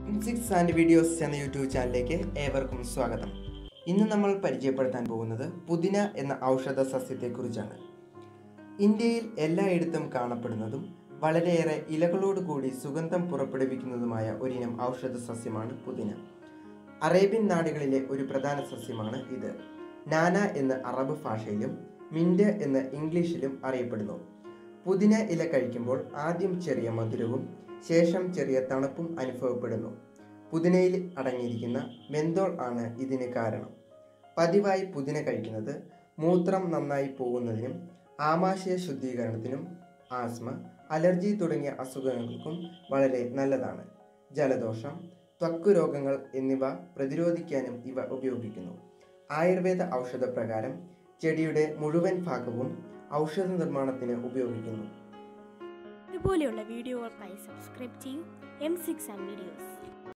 six and videos എന്ന YouTube ചാനലിലേക്ക് ഏവർക്കും സ്വാഗതം ഇന്ന് നമ്മൾ പരിചയപ്പെടുത്താൻ പോകുന്നത് പുതിന എന്ന ഔഷധ സസ്യത്തെക്കുറിച്ചാണ് ഇന്ത്യയിൽ എല്ലായിടത്തും കാണപ്പെടുന്നതും വളരെയേറെ ഇലകളോട് കൂടി സുഗന്ധം പുറപ്പെടുവിക്കുന്നതുമായ ഒരിനം ഔഷധ സസ്യമാണ് പുതിന അറേബ്യൻ നാടുകളിലെ ഒരു പ്രധാന സസ്യമാണ് ഇത് നാന എന്ന അറബ് ഭാഷയിലും മിന്റ് എന്ന ഇംഗ്ലീഷിലും അറിയപ്പെടുന്നു പുതിന ഇല കഴിക്കുമ്പോൾ ആദ്യം ചെറിയ മധുരവും ശേഷം ചെറിയ തണുപ്പും അനുഭവപ്പെടുന്നു പുതിനയിൽ അടങ്ങിയിരിക്കുന്ന മെന്തോൾ ആണ് ഇതിന് കാരണം പതിവായി പുതിന കഴിക്കുന്നത് മൂത്രം നന്നായി പോകുന്നതിനും ആമാശയ ശുദ്ധീകരണത്തിനും ആസ്മ അലർജി തുടങ്ങിയ അസുഖങ്ങൾക്കും വളരെ നല്ലതാണ് ജലദോഷം ത്വക്ക് രോഗങ്ങൾ എന്നിവ പ്രതിരോധിക്കാനും ഇവ ഉപയോഗിക്കുന്നു ആയുർവേദ ഔഷധപ്രകാരം ചെടിയുടെ മുഴുവൻ ഭാഗവും ഔഷധ നിർമ്മാണത്തിന് ഉപയോഗിക്കുന്നു ഇതുപോലെയുള്ള വീഡിയോകൾക്കായി സബ്സ്ക്രൈബ് ചെയ്യൂ എം സിക്സ് ആൻഡ് വീഡിയോസ്